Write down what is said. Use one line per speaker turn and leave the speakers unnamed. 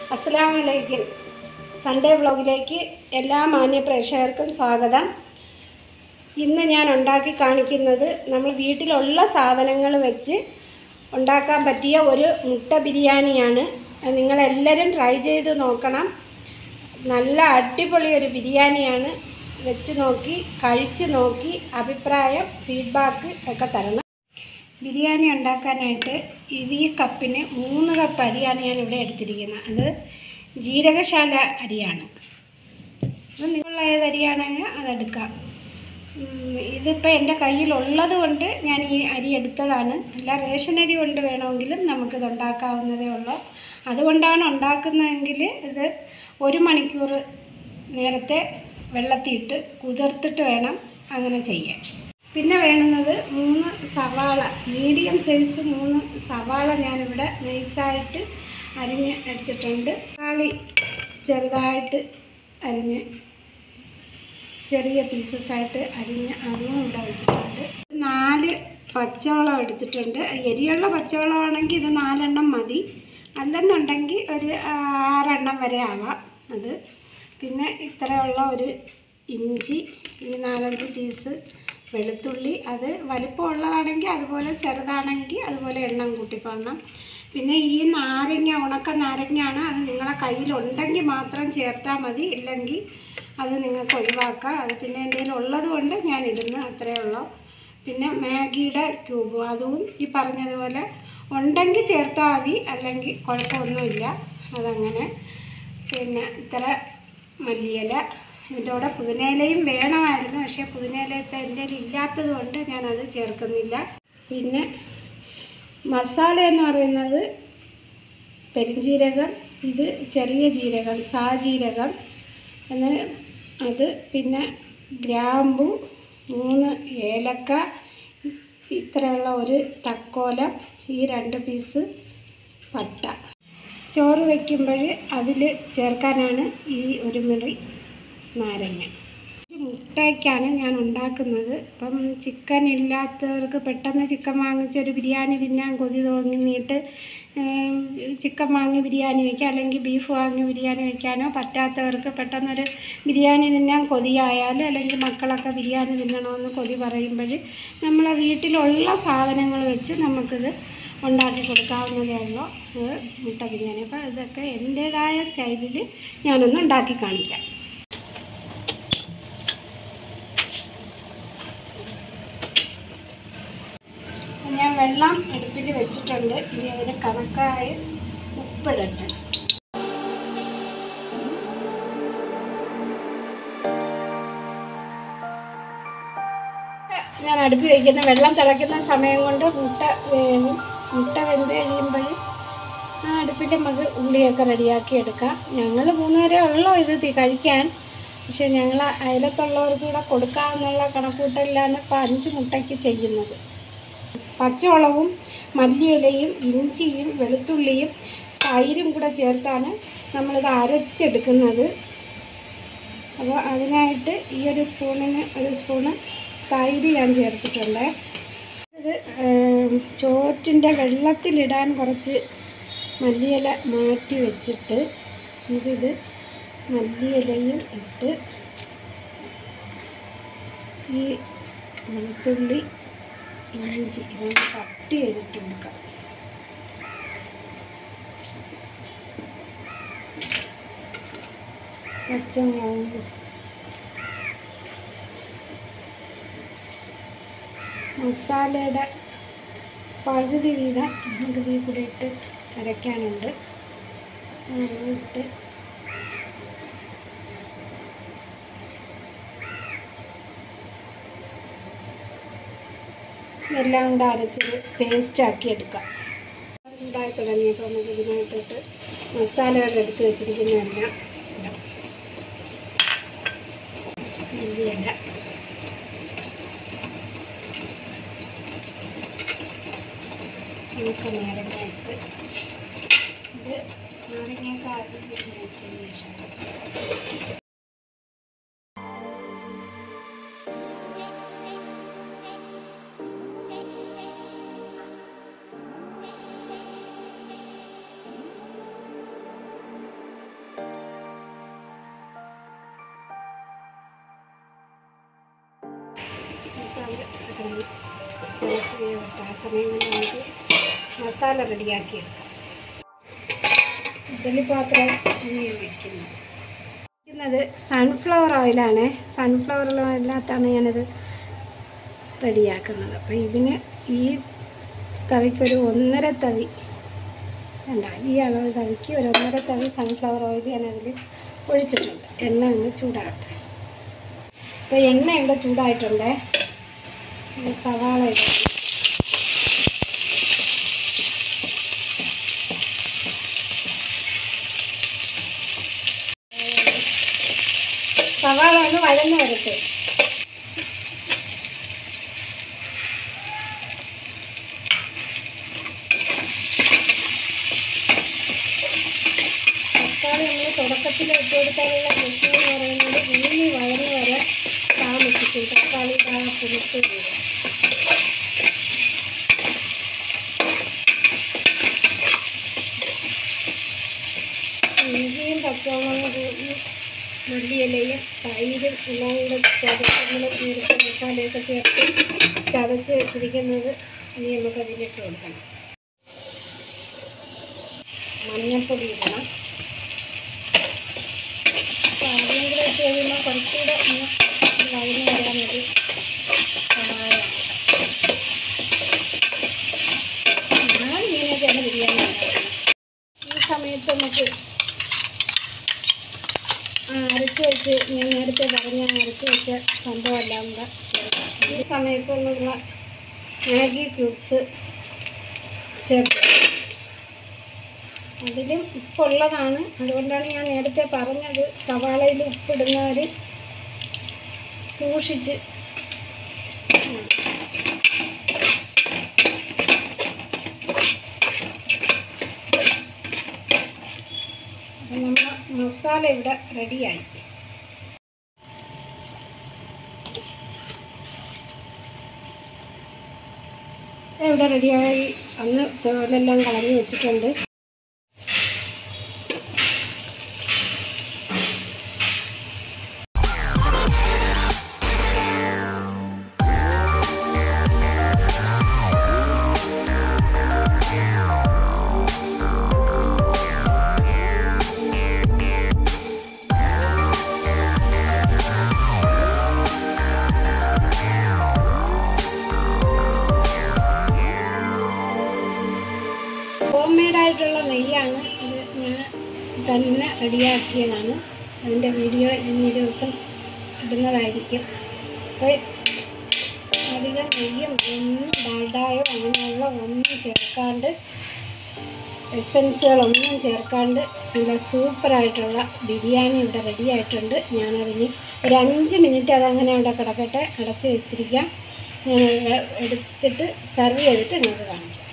അസ്സലാമലൈക്കും സൺഡേ വ്ളോഗിലേക്ക് എല്ലാ മാന്യ പ്രേക്ഷകർക്കും സ്വാഗതം ഇന്ന് ഞാൻ ഉണ്ടാക്കി കാണിക്കുന്നത് നമ്മൾ വീട്ടിലുള്ള സാധനങ്ങൾ വെച്ച് ഉണ്ടാക്കാൻ പറ്റിയ ഒരു മുട്ട ബിരിയാണിയാണ് അത് നിങ്ങളെല്ലാവരും ട്രൈ ചെയ്ത് നോക്കണം നല്ല അടിപൊളി ഒരു ബിരിയാണിയാണ് വെച്ച് നോക്കി കഴിച്ച് നോക്കി അഭിപ്രായം ഫീഡ്ബാക്ക് ഒക്കെ തരണം ബിരിയാണി ഉണ്ടാക്കാനായിട്ട് ഇത് ഈ കപ്പിന് മൂന്ന് കപ്പ് അരിയാണ് ഞാൻ ഇവിടെ എടുത്തിരിക്കുന്നത് അത് ജീരകശാല അരിയാണ് അപ്പം നിങ്ങളുള്ള ഏത് അരിയാണെങ്കിൽ അതെടുക്കാം ഉം, ഇതിപ്പോൾ എൻ്റെ കയ്യിലുള്ളത് കൊണ്ട് ഞാൻ ഈ അരി എടുത്തതാണ് അല്ല റേഷൻ അരി കൊണ്ട് വേണമെങ്കിലും നമുക്കിത് ഉണ്ടാക്കാവുന്നതേ ഉള്ളൂ അതുകൊണ്ടാണ് ഉണ്ടാക്കുന്നതെങ്കിൽ ഇത് ഒരു മണിക്കൂർ നേരത്തെ വെള്ളത്തിയിട്ട് കുതിർത്തിട്ട് വേണം അങ്ങനെ ചെയ്യാൻ പിന്നെ വേണ്ടുന്നത് മൂന്ന് സവാള മീഡിയം സൈസ് മൂന്ന് സവാള ഞാനിവിടെ നൈസായിട്ട് അരിഞ്ഞ് എടുത്തിട്ടുണ്ട് തക്കാളി ചെറുതായിട്ട് അരിഞ്ഞ് ചെറിയ പീസസ് ആയിട്ട് അരിഞ്ഞ് അതും ഇവിടെ വെച്ചിട്ടുണ്ട് നാല് പച്ചവളം എടുത്തിട്ടുണ്ട് എരിയുള്ള പച്ചവളമാണെങ്കിൽ ഇത് നാലെണ്ണം മതി അല്ലെന്നുണ്ടെങ്കിൽ ഒരു ആറെണ്ണം വരെ ആവാം അത് പിന്നെ ഇത്രയുള്ള ഒരു ഇഞ്ചി ഈ നാലഞ്ച് പീസ് വെളുത്തുള്ളി അത് വലിപ്പമുള്ളതാണെങ്കിൽ അതുപോലെ ചെറുതാണെങ്കിൽ അതുപോലെ എണ്ണം കൂട്ടിക്കൊള്ളണം പിന്നെ ഈ നാരങ്ങ ഉണക്ക നാരങ്ങയാണ് അത് നിങ്ങളെ കയ്യിലുണ്ടെങ്കിൽ മാത്രം ചേർത്താൽ മതി ഇല്ലെങ്കിൽ അത് നിങ്ങൾക്ക് ഒഴിവാക്കാം അത് പിന്നെ എൻ്റെ കയ്യിൽ ഉള്ളത് കൊണ്ട് ഞാൻ ഇടുന്നു അത്രയേ ഉള്ളൂ പിന്നെ മാഗിയുടെ ക്യൂബും അതും ഈ പറഞ്ഞതുപോലെ ഉണ്ടെങ്കിൽ ചേർത്താൽ മതി അല്ലെങ്കിൽ കുഴപ്പമൊന്നുമില്ല അതങ്ങനെ പിന്നെ ഇത്ര മല്ലിയില ഇതിൻ്റെ കൂടെ പുതിനയിലയും വേണമായിരുന്നു പക്ഷേ പുതിനയില ഇപ്പം എൻ്റെ കയ്യിൽ ഇല്ലാത്തത് കൊണ്ട് ഞാനത് ചേർക്കുന്നില്ല പിന്നെ മസാല എന്ന് പറയുന്നത് പെരിഞ്ജീരകം ഇത് ചെറിയ ജീരകം സാജീരകം എന്ന് അത് പിന്നെ ഗ്രാമ്പു മൂന്ന് ഏലക്ക ഇത്രയുള്ള ഒരു തക്കോലം ഈ രണ്ട് പീസ് പട്ട ചോറ് വയ്ക്കുമ്പോൾ അതിൽ ചേർക്കാനാണ് ഈ ഒരു മുറി നാരങ്ങ മുട്ടയ്ക്കാണ് ഞാൻ ഉണ്ടാക്കുന്നത് ഇപ്പം ചിക്കൻ ഇല്ലാത്തവർക്ക് പെട്ടെന്ന് ചിക്കൻ വാങ്ങിച്ചൊരു ബിരിയാണി തിന്നാൻ കൊതി തോന്നിയിട്ട് ചിക്കൻ വാങ്ങി ബിരിയാണി വയ്ക്കുക അല്ലെങ്കിൽ ബീഫ് വാങ്ങി ബിരിയാണി വയ്ക്കാനോ പറ്റാത്തവർക്ക് പെട്ടെന്നൊരു ബിരിയാണി തിന്നാൻ കൊതിയായാലും അല്ലെങ്കിൽ മക്കളൊക്കെ ബിരിയാണി തിന്നണമെന്ന് കൊതി പറയുമ്പോൾ നമ്മളെ വീട്ടിലുള്ള സാധനങ്ങൾ വെച്ച് നമുക്കിത് ഉണ്ടാക്കി കൊടുക്കാവുന്നതേ ഉള്ളൂ ഇത് മുട്ട ബിരിയാണി അപ്പോൾ ഇതൊക്കെ എൻ്റേതായ സ്റ്റൈലിൽ ഞാനൊന്ന് ഉണ്ടാക്കി കാണിക്കാം ഞാൻ വെള്ളം അടുപ്പിൽ വെച്ചിട്ടുണ്ട് ഇനി അതിന് കണക്കായ ഉപ്പിടട്ടെ ഞാൻ അടുപ്പിൽ വയ്ക്കുന്ന വെള്ളം തിളയ്ക്കുന്ന സമയം കൊണ്ട് മുട്ട വേവും മുട്ട വെന്ത് കഴിയുമ്പോൾ ആ അടുപ്പിൽ നമുക്ക് ഉള്ളിയൊക്കെ റെഡിയാക്കി എടുക്കാം ഞങ്ങൾ മൂന്നുപേരെ ഉള്ളൂ ഇത് തി- കഴിക്കാൻ പക്ഷേ ഞങ്ങൾ അയലത്തുള്ളവർക്ക് കൂടെ കൊടുക്കാമെന്നുള്ള കണക്കൂട്ടലിലാണ് ഇപ്പോൾ അഞ്ച് മുട്ടയ്ക്ക് ചെയ്യുന്നത് പച്ചവളവും മല്ലിയിലയും ഇഞ്ചിയും വെളുത്തുള്ളിയും തൈരും കൂടെ ചേർത്താണ് നമ്മളിത് അരച്ചെടുക്കുന്നത് അപ്പോൾ അതിനായിട്ട് ഈ ഒരു സ്പൂണിന് ഒരു സ്പൂണ് തൈര് ഞാൻ ചേർത്തിട്ടുണ്ട് ഇത് ചോറ്റിൻ്റെ വെള്ളത്തിലിടാൻ കുറച്ച് മല്ലിയില മാറ്റി വെച്ചിട്ട് നമുക്കിത് മല്ലിയിലയും ഇട്ട് ഈ വെളുത്തുള്ളി ഇഞ്ചി ഇതൊന്ന് കട്ട് ചെയ്തിട്ട് കൊടുക്കാം പച്ചമുളകും മസാലയുടെ പകുതി വീതം നമുക്ക് ഇതിൽ കൂടെ ഇട്ട് അരയ്ക്കാനുണ്ട് അതിട്ട് എല്ലാം കൂടെ അരച്ചത് പേസ്റ്റ് ആക്കി എടുക്കാം ചൂടായി തുടങ്ങിയപ്പോൾ നമുക്ക് ഇതിനകത്തോട്ട് മസാലകൾ എടുത്ത് വെച്ചിരിക്കുന്നതെല്ലാം ഇടാം മല്ലിയില നമുക്ക് നാരങ്ങ ഇട്ട് ഇത് നാരങ്ങയൊക്കെ ആദ്യം വെച്ചതിന് ശേഷം സമയം കൊണ്ട് നമുക്ക് മസാല റെഡിയാക്കി എടുക്കാം ഇഡ്ഡലി പാത്രം ഞാൻ വയ്ക്കുന്നത് വയ്ക്കുന്നത് സൺഫ്ലവർ ഓയിലാണ് സൺഫ്ലവർ ഓയിലിനകത്താണ് ഞാനത് റെഡിയാക്കുന്നത് അപ്പോൾ ഇതിന് ഈ തവിക്കൊരു ഒന്നര തവി വേണ്ട ഈ അളവ് തവിക്ക് ഒരു ഒന്നര തവി സൺഫ്ലവർ ഓയിൽ ഞാൻ അതിൽ ഒഴിച്ചിട്ടുണ്ട് എണ്ണ ഒന്ന് ചൂടാകട്ടെ ഇപ്പോൾ എണ്ണ ഇവിടെ ചൂടായിട്ടുണ്ട് ഇനി സവാള ഇടാം സവാള ഒന്ന് വഴന്ന് വരട്ടെ തക്കാളി നമ്മൾ തുടക്കത്തിൽ ഇട്ട് കൊടുക്കാനുള്ള പ്രശ്നം എന്ന് പറയുന്നത് ഉള്ളി വഴന്ന് വരെ താമസിക്കും തക്കാളി ആ പുളിപ്പ് വരും ഇഞ്ചിയും പച്ചമുളകും മല്ലിയിലയും തൈരും എല്ലാം കൂടെ ചതച്ച് നമ്മൾ നേരത്തെ മസാലയൊക്കെ ചേർത്ത് ചതച്ച് വെച്ചിരിക്കുന്നത് ഇനി നമുക്ക് അതിലിട്ട് കൊടുക്കണം മഞ്ഞൾപ്പൊടി ഇടണം അപ്പോൾ ആദ്യം കൂടെ ഇട്ട് കഴിയുമ്പോൾ കുറച്ചുകൂടെ ഒന്ന് വഴന്ന് വരാൻ ഒരു സഹായമാണ് ഞാൻ ഇങ്ങനെയൊക്കെയാണ് ബിരിയാണി ഉണ്ടാക്കുന്നത് ഈ സമയത്ത് നമുക്ക് ആ അരച്ച് വെച്ച് ഞാൻ നേരത്തെ പറഞ്ഞ അരച്ച് വെച്ച സംഭവമെല്ലാം കൂടെ ചേർക്കാം. ഈ സമയത്ത് ഒന്നുള്ള മാഗി ക്യൂബ്സ് ചേർത്ത് അതിലും ഉപ്പുള്ളതാണ് അതുകൊണ്ടാണ് ഞാൻ നേരത്തെ പറഞ്ഞത് സവാളയിൽ ഉപ്പിടുന്നവർ സൂക്ഷിച്ച് ഉം. അപ്പം നമ്മുടെ മസാല ഇവിടെ റെഡിയായി ഇവിടെ റെഡിയായി അന്ന് തോലെല്ലാം കളഞ്ഞു വെച്ചിട്ടുണ്ട് ഹോം മെയ്ഡായിട്ടുള്ള നെയ്യാണ് ഇത് ഞാൻ തന്നെ റെഡിയാക്കിയതാണ് അതിൻ്റെ വീഡിയോ ഇനി ഒരു ദിവസം ഇടുന്നതായിരിക്കും അപ്പോൾ അധികം നെയ്യും ഒന്നും ഡാൽഡായോ അങ്ങനെയുള്ള ഒന്നും ചേർക്കാണ്ട് എസൻസുകളൊന്നും ചേർക്കാണ്ട് നല്ല സൂപ്പറായിട്ടുള്ള ബിരിയാണി ഇവിടെ റെഡി ആയിട്ടുണ്ട് ഞാനതിന് ഒരു അഞ്ച് മിനിറ്റ് അതങ്ങനെ അവിടെ കിടക്കട്ടെ അടച്ച് വെച്ചിരിക്കാം ഞാൻ എടുത്തിട്ട് സെർവ് ചെയ്തിട്ട് നിങ്ങൾക്ക് കാണിക്കാം